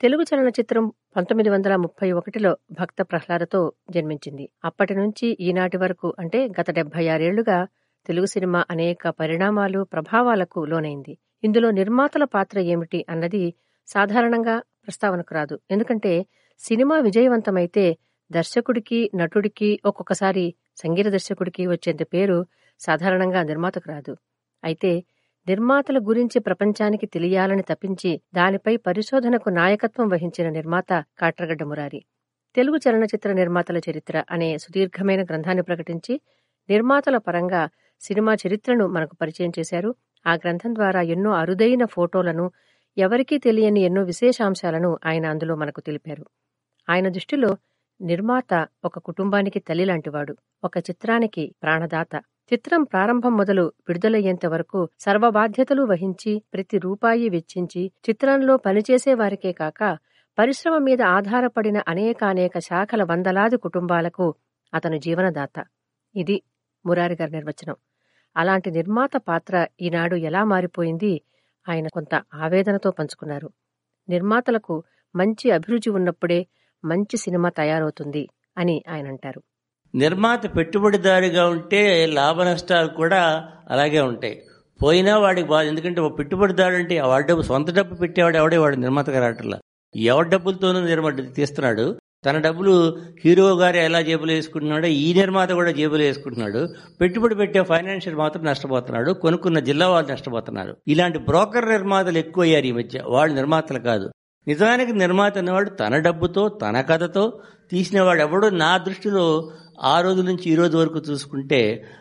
తెలుగు చలనచిత్రం పంతొమ్మిది వందల ముప్పై ఒకటిలో భక్త ప్రహ్లాదతో జన్మించింది అప్పటి నుంచి ఈనాటి వరకు అంటే గత డెబ్బై ఆరేళ్లుగా తెలుగు సినిమా అనేక పరిణామాలు ప్రభావాలకు లోనైంది ఇందులో నిర్మాతల పాత్ర ఏమిటి అన్నది సాధారణంగా ప్రస్తావనకు రాదు ఎందుకంటే సినిమా విజయవంతమైతే దర్శకుడికి నటుడికి ఒక్కొక్కసారి సంగీత దర్శకుడికి వచ్చేంత పేరు సాధారణంగా నిర్మాతకు రాదు అయితే నిర్మాతల గురించి ప్రపంచానికి తెలియాలని తప్పించి దానిపై పరిశోధనకు నాయకత్వం వహించిన నిర్మాత కాట్రగడ్డ మురారి తెలుగు చలనచిత్ర నిర్మాతల చరిత్ర అనే సుదీర్ఘమైన గ్రంథాన్ని ప్రకటించి నిర్మాతల పరంగా సినిమా చరిత్రను మనకు పరిచయం చేశారు ఆ గ్రంథం ద్వారా ఎన్నో అరుదైన ఫోటోలను ఎవరికీ తెలియని ఎన్నో విశేషాంశాలను ఆయన అందులో మనకు తెలిపారు ఆయన దృష్టిలో నిర్మాత ఒక కుటుంబానికి తల్లి లాంటివాడు ఒక చిత్రానికి ప్రాణదాత చిత్రం ప్రారంభం మొదలు విడుదలయ్యేంత వరకు సర్వ బాధ్యతలు వహించి ప్రతి రూపాయి వెచ్చించి చిత్రంలో పనిచేసే వారికే కాక పరిశ్రమ మీద ఆధారపడిన అనేకానేక శాఖల వందలాది కుటుంబాలకు అతను జీవనదాత ఇది మురారి గారి నిర్వచనం అలాంటి నిర్మాత పాత్ర ఈనాడు ఎలా మారిపోయింది ఆయన కొంత ఆవేదనతో పంచుకున్నారు నిర్మాతలకు మంచి అభిరుచి ఉన్నప్పుడే మంచి సినిమా తయారవుతుంది అని ఆయన అంటారు నిర్మాత పెట్టుబడిదారుగా ఉంటే లాభ నష్టాలు కూడా అలాగే ఉంటాయి పోయినా వాడికి బాధ ఎందుకంటే ఒక పెట్టుబడిదారు అంటే వాడి డబ్బు సొంత డబ్బు పెట్టేవాడు ఎవడే వాడు నిర్మాతగా రావట్లా ఎవరి డబ్బులతోనూ నిర్మాత తీస్తున్నాడు తన డబ్బులు హీరో గారు ఎలా జేబులు వేసుకుంటున్నాడో ఈ నిర్మాత కూడా జేబులు వేసుకుంటున్నాడు పెట్టుబడి పెట్టే ఫైనాన్షియల్ మాత్రం నష్టపోతున్నాడు కొనుక్కున్న జిల్లా వాళ్ళు నష్టపోతున్నారు ఇలాంటి బ్రోకర్ నిర్మాతలు ఎక్కువ అయ్యారు ఈ మధ్య వాళ్ళు నిర్మాతలు కాదు నిజానికి నిర్మాత అనేవాడు తన డబ్బుతో తన కథతో తీసినవాడు ఎవడు నా దృష్టిలో ఆ రోజు నుంచి ఈ రోజు వరకు చూసుకుంటే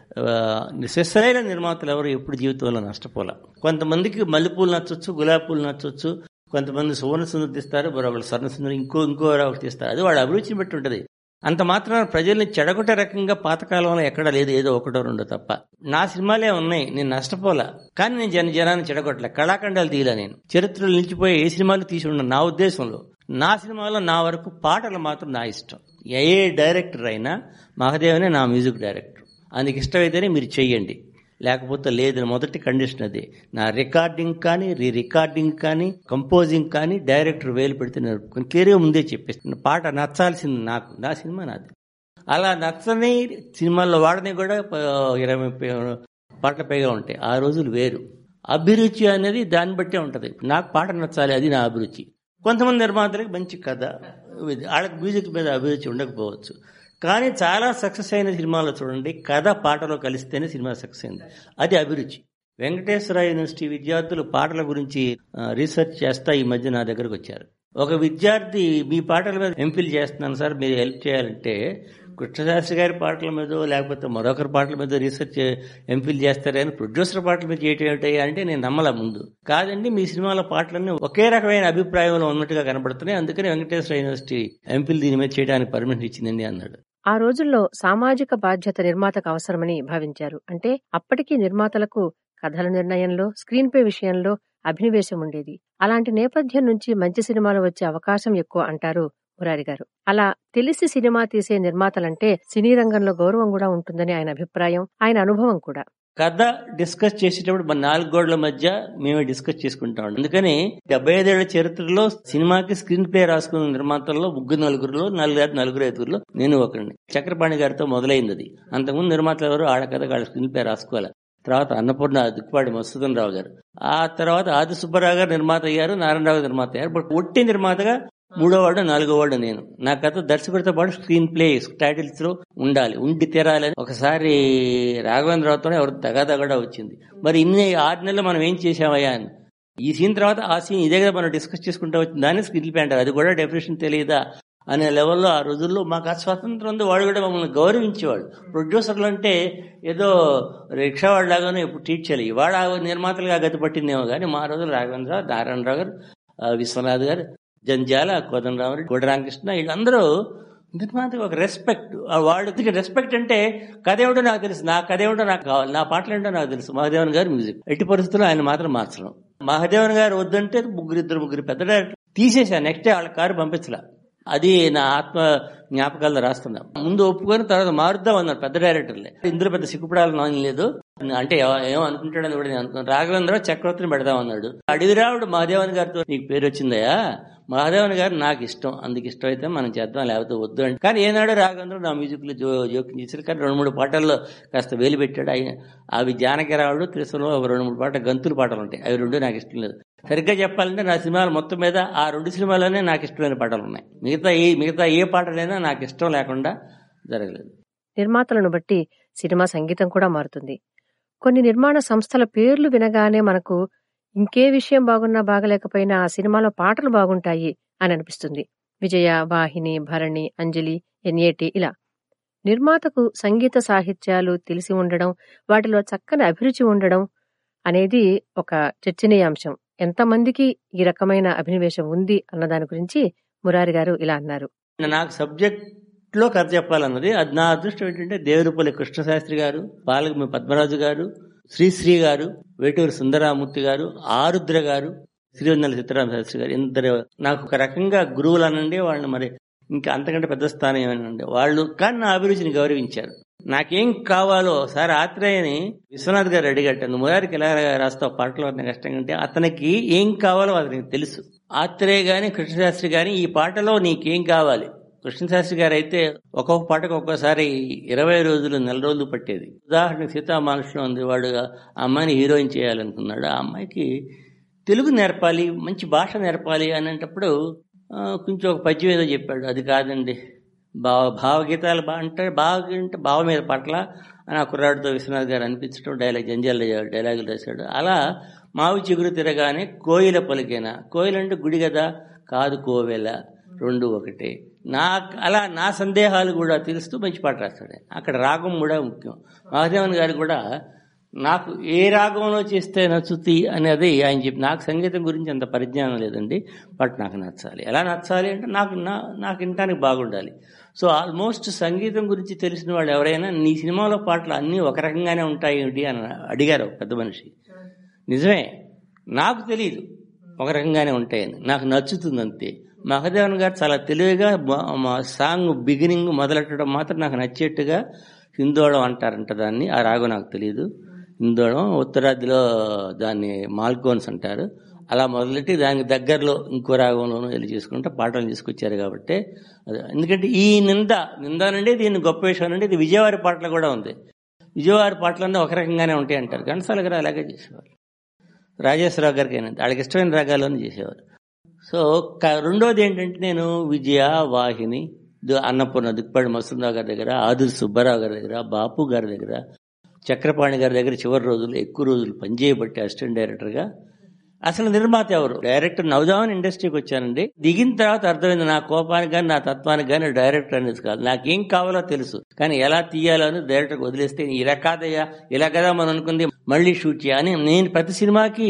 శస్సరైన నిర్మాతలు ఎవరు ఎప్పుడు జీవితంలో నష్టపోలే కొంతమందికి మల్లెపూలు నచ్చొచ్చు గులాబీ పూలు నచ్చొచ్చు కొంతమంది సువర్ణ సుందరి తీస్తారు మరొకరు స్వర్ణ సుందరి ఇంకో ఇంకో ఒకటి తీస్తారు అది వాడు అభిరుచిని బట్టి ఉంటుంది అంత మాత్రాన ప్రజల్ని చెడగొట్టే రకంగా పాతకాలంలో ఎక్కడ లేదు ఏదో ఒకటో రెండో తప్ప నా సినిమాలే ఉన్నాయి నేను నష్టపోలా కానీ నేను జన జనాన్ని చెడగొట్టలే కళాఖండాలు తీయలే నేను చరిత్రలు నిలిచిపోయే ఏ సినిమాలు తీసి ఉండను నా ఉద్దేశంలో నా సినిమాలో నా వరకు పాటలు మాత్రం నా ఇష్టం ఏ డైరెక్టర్ అయినా మహదేవనే నా మ్యూజిక్ డైరెక్టర్ అందుకు ఇష్టమైతేనే మీరు చెయ్యండి లేకపోతే లేదు మొదటి కండిషన్ అది నా రికార్డింగ్ కానీ రీ రికార్డింగ్ కానీ కంపోజింగ్ కానీ డైరెక్టర్ వేలు పెడితే నేను క్లియర్గా ముందే చెప్పేస్తాను పాట నచ్చాల్సింది నాకు నా సినిమా నాది అలా నచ్చని సినిమాల్లో వాడని కూడా ఇరవై పాటల పైగా ఉంటాయి ఆ రోజులు వేరు అభిరుచి అనేది దాన్ని బట్టే ఉంటుంది నాకు పాట నచ్చాలి అది నా అభిరుచి కొంతమంది నిర్మాతలకు మంచి కథ వాళ్ళకి మ్యూజిక్ మీద అభిరుచి ఉండకపోవచ్చు కానీ చాలా సక్సెస్ అయిన సినిమాలో చూడండి కథ పాటలో కలిస్తేనే సినిమా సక్సెస్ అయింది అది అభిరుచి వెంకటేశ్వర యూనివర్సిటీ విద్యార్థులు పాటల గురించి రీసెర్చ్ చేస్తా ఈ మధ్య నా దగ్గరకు వచ్చారు ఒక విద్యార్థి మీ పాటల మీద ఎంఫిల్ చేస్తున్నాను సార్ మీరు హెల్ప్ చేయాలంటే కృష్ణశాస్త్రి గారి పాటల మీద లేకపోతే మరొకరి పాటల మీద రీసెర్చ్ ఎంఫిల్ చేస్తారని ప్రొడ్యూసర్ పాటల మీద చేయటం ఏమిటాయి అంటే నేను నమ్మలా ముందు కాదండి మీ సినిమాల పాటలన్నీ ఒకే రకమైన అభిప్రాయంలో ఉన్నట్టుగా కనబడుతున్నాయి అందుకని వెంకటేశ్వర యూనివర్సిటీ ఎంఫిల్ దీని మీద చేయడానికి పర్మిషన్ ఇచ్చిందండి అన్నాడు ఆ రోజుల్లో సామాజిక బాధ్యత నిర్మాతకు అవసరమని భావించారు అంటే అప్పటికీ నిర్మాతలకు కథల నిర్ణయంలో స్క్రీన్ పే విషయంలో అభినివేశం ఉండేది అలాంటి నేపథ్యం నుంచి మంచి సినిమాలు వచ్చే అవకాశం ఎక్కువ అంటారు మురారి గారు అలా తెలిసి సినిమా తీసే నిర్మాతలంటే సినీ రంగంలో గౌరవం కూడా ఉంటుందని ఆయన అభిప్రాయం ఆయన అనుభవం కూడా కథ డిస్కస్ చేసేటప్పుడు మన నాలుగు గోడల మధ్య మేమే డిస్కస్ చేసుకుంటాం అందుకని డెబ్బై ఐదేళ్ల చరిత్రలో సినిమాకి స్క్రీన్ ప్లే రాసుకున్న నిర్మాతల్లో ముగ్గురు నలుగురులో నలుగురు నలుగురు ఐదుగురులో నేను ఒకరిని చక్రపాణి గారితో మొదలైంది అది అంతకుముందు నిర్మాతలు ఎవరు ఆడ కథ వాళ్ళ స్క్రీన్ ప్లే రాసుకోవాలి తర్వాత అన్నపూర్ణ దిక్కుపాటి మసూదన్ రావు గారు ఆ తర్వాత ఆది సుబ్బారావు గారు నిర్మాత అయ్యారు నారాయణరావు నిర్మాత అయ్యారు బట్ ఒట్టి నిర్మాతగా మూడో వాడు నాలుగో వాడు నేను నా కథ దర్శకుడితో పాటు స్క్రీన్ ప్లే టైటిల్స్ లో ఉండాలి ఉండి తీరాలని ఒకసారి రాఘవేంద్రరావుతో ఎవరు తగాదా కూడా వచ్చింది మరి ఇన్ని ఆరు నెలలు మనం ఏం చేసామయ్యా అని ఈ సీన్ తర్వాత ఆ సీన్ ఇదే కదా మనం డిస్కస్ చేసుకుంటా వచ్చింది దాన్ని స్క్రీన్ ప్లే అంటారు అది కూడా డెఫినేషన్ తెలియదా అనే లెవెల్లో ఆ రోజుల్లో మాకు ఆ స్వాతంత్రం ఉంది వాడు కూడా మమ్మల్ని గౌరవించేవాడు ప్రొడ్యూసర్లు అంటే ఏదో రిక్షా వాళ్ళలాగానే ఎప్పుడు ట్రీట్ చేయాలి ఇవాళ నిర్మాతలుగా గతి పట్టిందేమో కానీ మా రోజులు రాఘవేంద్ర నారాయణరావు గారు విశ్వనాథ్ గారు జంజాల కోదండరామరెడ్డి కోడి రామకృష్ణ వీళ్ళందరూ నిర్మాతకి ఒక రెస్పెక్ట్ వాళ్ళకి రెస్పెక్ట్ అంటే కథ ఏమిటో నాకు తెలుసు నా కథ ఏమిటో నాకు కావాలి నా పాటలు ఏంటో నాకు తెలుసు మహాదేవన్ గారు మ్యూజిక్ ఎట్టి పరిస్థితుల్లో ఆయన మాత్రం మార్చడం మహాదేవన్ గారు వద్దంటే ముగ్గురు ఇద్దరు ముగ్గురు పెద్ద డైరెక్టర్ తీసేసా నెక్స్ట్ డే వాళ్ళ కారు పంపించలా అది నా ఆత్మ జ్ఞాపకాల్లో రాస్తున్నా ముందు ఒప్పుకొని తర్వాత మారుద్దాం అన్నారు పెద్ద డైరెక్టర్లే ఇందులో పెద్ద సిగ్గుపడాలని లేదు అంటే ఏమో అనుకుంటాడని కూడా నేను అనుకున్నాను రాఘవేంద్ర చక్రవర్తిని పెడదాం అన్నాడు అడవిరావుడు మహాదేవన్ గారితో నీకు పేరు వచ్చిందయా మహాదేవన్ గారు నాకు ఇష్టం అందుకు ఇష్టం అయితే మనం చేద్దాం లేకపోతే వద్దు అంటే కానీ ఏనాడు రాఘవేంద్ర నా మ్యూజిక్లో జో జోక్యం చేశారు కానీ రెండు మూడు పాటల్లో కాస్త వేలు పెట్టాడు అవి అవి జానకిరావుడు కృష్ణలో ఒక రెండు మూడు పాట గంతులు పాటలు ఉంటాయి అవి రెండు నాకు ఇష్టం లేదు సరిగ్గా చెప్పాలంటే నా సినిమాలు మొత్తం మీద ఆ రెండు సినిమాలోనే నాకు ఇష్టమైన పాటలు ఉన్నాయి మిగతా ఏ మిగతా ఏ పాటలైనా నాకు ఇష్టం లేకుండా జరగలేదు నిర్మాతలను బట్టి సినిమా సంగీతం కూడా మారుతుంది కొన్ని నిర్మాణ సంస్థల పేర్లు వినగానే మనకు ఇంకే విషయం బాగున్నా బాగలేకపోయినా ఆ సినిమాలో పాటలు బాగుంటాయి అని అనిపిస్తుంది విజయ వాహిని భరణి అంజలి ఎన్ఏటి ఇలా నిర్మాతకు సంగీత సాహిత్యాలు తెలిసి ఉండడం వాటిలో చక్కని అభిరుచి ఉండడం అనేది ఒక చర్చనీయాంశం ఎంతమందికి ఈ రకమైన అభినివేశం ఉంది అన్న దాని గురించి మురారి గారు ఇలా అన్నారు నాకు సబ్జెక్ట్ లో కథ చెప్పాలన్నది అది నా అదృష్టం ఏంటంటే దేవరపల్లి కృష్ణశాస్త్రి గారు పాలకమి పద్మరాజు గారు శ్రీశ్రీ గారు వేటూరు సుందరామూర్తి గారు ఆరుద్ర గారు శ్రీవందల సీతారామ శాస్త్రి గారు ఇద్దరు నాకు ఒక రకంగా గురువులు అనండి వాళ్ళని మరి ఇంకా అంతకంటే పెద్ద స్థానం ఏమనండి వాళ్ళు కానీ నా అభిరుచిని గౌరవించారు నాకేం కావాలో సార్ ఆత్రేయని విశ్వనాథ్ గారు అడిగట్టాను మురారికి ఎలా రాస్తావు పాటలు అన్న కష్టం అంటే అతనికి ఏం కావాలో అతనికి తెలుసు ఆత్రేయ గాని కృష్ణశాస్త్రి గాని ఈ పాటలో నీకేం కావాలి కృష్ణశాస్త్రి గారు అయితే ఒక్కొక్క పాటకు ఒక్కోసారి ఇరవై రోజులు నెల రోజులు పట్టేది ఉదాహరణకు సీతామానుషులు ఉంది వాడు ఆ అమ్మాయిని హీరోయిన్ చేయాలనుకున్నాడు ఆ అమ్మాయికి తెలుగు నేర్పాలి మంచి భాష నేర్పాలి అనేటప్పుడు ఆ, కొంచెం ఒక పద్యం ఏదో చెప్పాడు అది కాదండి భావ భావగీతాలు బా అంటే బాగా అంటే భావ మీద పట్ల అని ఆ కుర్రాడితో విశ్వనాథ్ గారు అనిపించడం డైలాగ్ జంజాల డైలాగులు రాశాడు అలా మావి చిగురు తిరగానే కోయిల పలికేనా కోయిల అంటే గుడి కదా కాదు కోవెల రెండు ఒకటే నా అలా నా సందేహాలు కూడా తెలుస్తూ మంచి పాట రాస్తాడు ఆయన. అక్కడ రాగం కూడా ముఖ్యం మహాదేవన్ గారు కూడా నాకు ఏ రాగంలో చేస్తే నచ్చుతి అనేది ఆయన చెప్పి నాకు సంగీతం గురించి అంత పరిజ్ఞానం లేదండి బట్ నాకు నచ్చాలి ఎలా నచ్చాలి అంటే నాకు నా నాకు వినటానికి బాగుండాలి సో ఆల్మోస్ట్ సంగీతం గురించి తెలిసిన వాళ్ళు ఎవరైనా నీ సినిమాలో పాటలు అన్నీ ఒక రకంగానే ఉంటాయి ఏమిటి అని అడిగారు ఒక పెద్ద మనిషి నిజమే నాకు తెలియదు ఒక రకంగానే ఉంటాయని నాకు నచ్చుతుంది అంతే మహదేవన్ గారు చాలా తెలివిగా మా- మా సాంగ్ బిగినింగ్ మొదలెట్టడం మాత్రం నాకు నచ్చేట్టుగా హిందోళం అంటారంట దాన్ని ఆ రాగం నాకు తెలియదు హిందోళం ఉత్తరాదిలో దాన్ని మాల్కోన్స్ అంటారు అలా మొదలెట్టి దానికి దగ్గరలో ఇంకో రాగంలోనూ వెళ్ళి చేసుకుంటే పాటలు తీసుకొచ్చారు కాబట్టి అది ఎందుకంటే ఈ నింద నింద నుండి దీన్ని గొప్ప విషయం నుండి ఇది విజయవారి పాటలు కూడా ఉంది విజయవారి పాటలన్నీ ఒక రకంగానే ఉంటాయి అంటారు ఘంటసాల గారు అలాగే చేసేవారు రాజేశ్వరరావు గారికి అయినా వాళ్ళకి ఇష్టమైన రాగాలను చేసేవారు సో క- రెండోది ఏంటంటే నేను విజయ వాహిని దు- అన్నపూర్ణ దిక్పాడి మసందరావు గారి దగ్గర ఆదుర్ సుబ్బారావు గారి దగ్గర బాపు గారి దగ్గర చక్రపాణి గారి దగ్గర చివరి రోజులు ఎక్కువ రోజులు పనిచేయబట్టి అసిస్టెంట్ డైరెక్టర్గా అసలు నిర్మాత ఎవరు డైరెక్టర్ నవజావన్ ఇండస్ట్రీకి వచ్చానండి దిగిన తర్వాత అర్థమైంది నా కోపానికి కానీ నా తత్వానికి కానీ డైరెక్టర్ అనేది కాదు నాకేం కావాలో తెలుసు కానీ ఎలా తీయాలో అని డైరెక్టర్కి వదిలేస్తే ఇలా కాదయ్యా ఇలా కదా మనం అనుకుంది మళ్ళీ షూట్ చేయని నేను ప్రతి సినిమాకి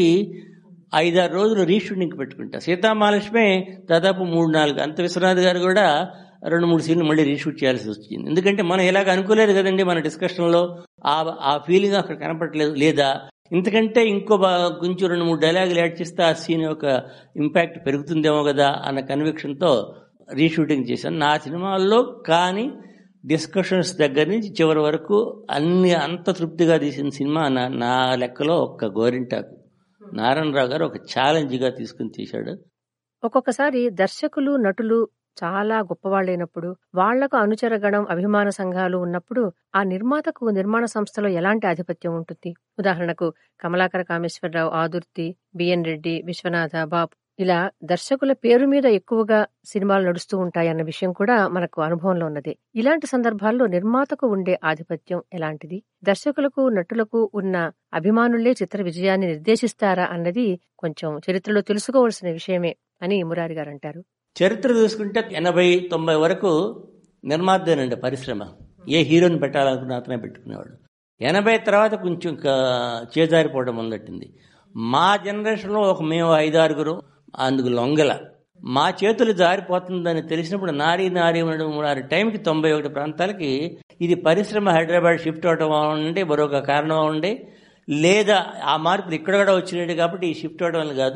ఐదారు రోజులు రీషూటింగ్ పెట్టుకుంటా సీతామహాలక్ష్మి దాదాపు మూడు నాలుగు అంత విశ్వనాథ్ గారు కూడా రెండు మూడు సీన్లు మళ్ళీ రీషూట్ చేయాల్సి వచ్చింది ఎందుకంటే మనం ఇలాగ అనుకోలేదు కదండి మన డిస్కషన్లో ఆ ఆ ఫీలింగ్ అక్కడ కనపడట్లేదు లేదా ఇంతకంటే ఇంకో బా కొంచెం రెండు మూడు డైలాగులు యాడ్ చేస్తే ఆ సీన్ యొక్క ఇంపాక్ట్ పెరుగుతుందేమో కదా అన్న కన్విక్షన్తో రీషూటింగ్ చేశాను నా సినిమాల్లో కానీ డిస్కషన్స్ దగ్గర నుంచి చివరి వరకు అన్ని అంత తృప్తిగా తీసిన సినిమా నా నా లెక్కలో ఒక్క గోరింటాకు నారాయణరావు గారు ఒక ఛాలెంజ్గా తీసుకుని తీశాడు ఒక్కొక్కసారి దర్శకులు నటులు చాలా గొప్పవాళ్ళైనప్పుడు వాళ్లకు అనుచరగణం అభిమాన సంఘాలు ఉన్నప్పుడు ఆ నిర్మాతకు నిర్మాణ సంస్థలో ఎలాంటి ఆధిపత్యం ఉంటుంది ఉదాహరణకు కమలాకర కామేశ్వరరావు ఆదుర్తి బిఎన్ రెడ్డి విశ్వనాథ బాబు ఇలా దర్శకుల పేరు మీద ఎక్కువగా సినిమాలు నడుస్తూ ఉంటాయన్న విషయం కూడా మనకు అనుభవంలో ఉన్నది ఇలాంటి సందర్భాల్లో నిర్మాతకు ఉండే ఆధిపత్యం ఎలాంటిది దర్శకులకు నటులకు ఉన్న అభిమానులే చిత్ర విజయాన్ని నిర్దేశిస్తారా అన్నది కొంచెం చరిత్రలో తెలుసుకోవాల్సిన విషయమే అని మురారి గారు అంటారు చరిత్ర చూసుకుంటే ఎనభై తొంభై వరకు నిర్మాతేనండి పరిశ్రమ ఏ హీరోని పెట్టాలనుకున్న అతనే పెట్టుకునేవాడు ఎనభై తర్వాత కొంచెం క- చేజారిపోవడం మొదలెట్టింది మా జనరేషన్లో ఒక మేము ఐదారుగురు అందుకు లొంగల మా చేతులు జారిపోతుందని తెలిసినప్పుడు నారీ నారీ ఉండడం మూడు టైంకి తొంభై ఒకటి ప్రాంతాలకి ఇది పరిశ్రమ హైదరాబాద్ షిఫ్ట్ అవడం ఉండి మరొక కారణం ఉండి లేదా ఆ మార్పులు ఇక్కడ కూడా వచ్చినాయి కాబట్టి ఈ షిఫ్ట్ అవడం వల్ల కాదు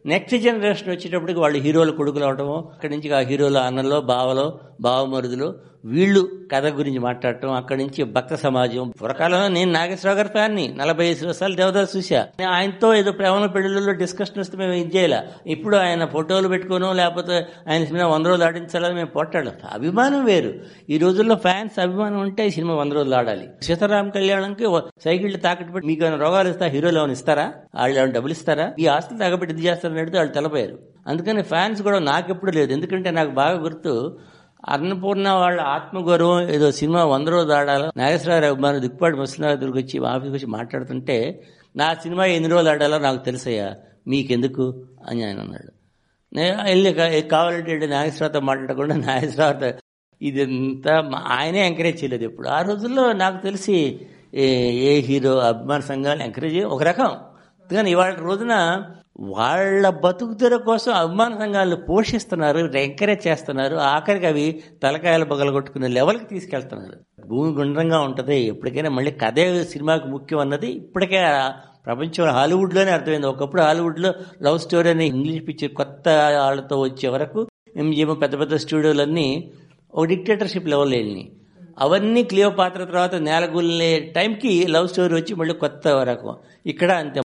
నెక్స్ట్ జనరేషన్ వచ్చేటప్పటికి వాళ్ళు హీరోల కొడుకులు అవటము అక్కడి నుంచి ఆ హీరోల అన్నలో బావలో బావమరుదులు వీళ్ళు కథ గురించి మాట్లాడటం అక్కడి నుంచి భక్త సమాజం పురకాలంలో నేను నాగేశ్వరరావు గారి ఫ్యాన్ని నలభై ఐదు సంవత్సరాలు దేవదాస్ చూసా నేను ఆయనతో ఏదో ప్రేమల పెళ్లిళ్ళలో డిస్కషన్ వస్తే మేము ఇది చేయాల ఇప్పుడు ఆయన ఫోటోలు పెట్టుకోను లేకపోతే ఆయన సినిమా వంద రోజులు ఆడించాలని మేము పోట్టాడు అభిమానం వేరు ఈ రోజుల్లో ఫ్యాన్స్ అభిమానం ఉంటే ఈ సినిమా వంద రోజులు ఆడాలి సీతారాం కళ్యాణంకి ఓ సైకిల్ తాకట్టు పెట్టి మీకు ఏమైనా రోగాలు ఇస్తా హీరోలు ఏమైనా ఇస్తారా వాళ్ళు ఏమైనా డబ్బులు ఇస్తారా ఈ ఆస్తులు తాగబెట్టి ఇది చేస్తారని అడిగితే వాళ్ళు తెలపోయారు అందుకని ఫ్యాన్స్ కూడా నాకెప్పుడు లేదు ఎందుకంటే నాకు బాగా గుర్తు అన్నపూర్ణ వాళ్ళ ఆత్మగౌరవం ఏదో సినిమా వంద రోజులు ఆడాలి నాగేశ్వరరావు అభిమాని దిక్కుపాటి ముసలినాథ్ దగ్గరికి వచ్చి మా ఆఫీస్కి వచ్చి మాట్లాడుతుంటే నా సినిమా ఎన్ని రోజులు ఆడాలో నాకు తెలుసయ్యా మీకెందుకు అని ఆయన అన్నాడు నేను వెళ్ళి కా- కావాలంటే ఏంటి నాగేశ్వరరావుతో మాట్లాడకుండా నాగేశ్వరరావుతో ఇదంతా మా- ఆయనే ఎంకరేజ్ చేయలేదు ఎప్పుడు ఆ రోజుల్లో నాకు తెలిసి ఏ ఏ హీరో అభిమాన సంఘాలు ఎంకరేజ్ ఒక రకం కానీ ఇవాళ రోజున వాళ్ళ బతుకుతెర కోసం అభిమాన సంఘాలను పోషిస్తున్నారు ఎంకరేజ్ చేస్తున్నారు ఆఖరికి అవి తలకాయలు పగలగొట్టుకునే లెవెల్కి తీసుకెళ్తున్నారు భూమి గుండ్రంగా ఉంటుంది ఎప్పటికైనా మళ్ళీ కథే సినిమాకి ముఖ్యం అన్నది ఇప్పటికే ఆ ప్రపంచంలో హాలీవుడ్లోనే అర్థమైంది ఒకప్పుడు హాలీవుడ్లో లవ్ స్టోరీ అని ఇంగ్లీష్ పిక్చర్ కొత్త వాళ్ళతో వచ్చే వరకు ఎంజిఎం పెద్ద పెద్ద స్టూడియోలన్నీ ఒక డిక్టేటర్షిప్ లెవెల్ వెళ్ళినాయి అవన్నీ క్లియో పాత్ర తర్వాత నేలగొల్లే టైంకి లవ్ స్టోరీ వచ్చి మళ్ళీ కొత్త రకం ఇక్కడ అంతే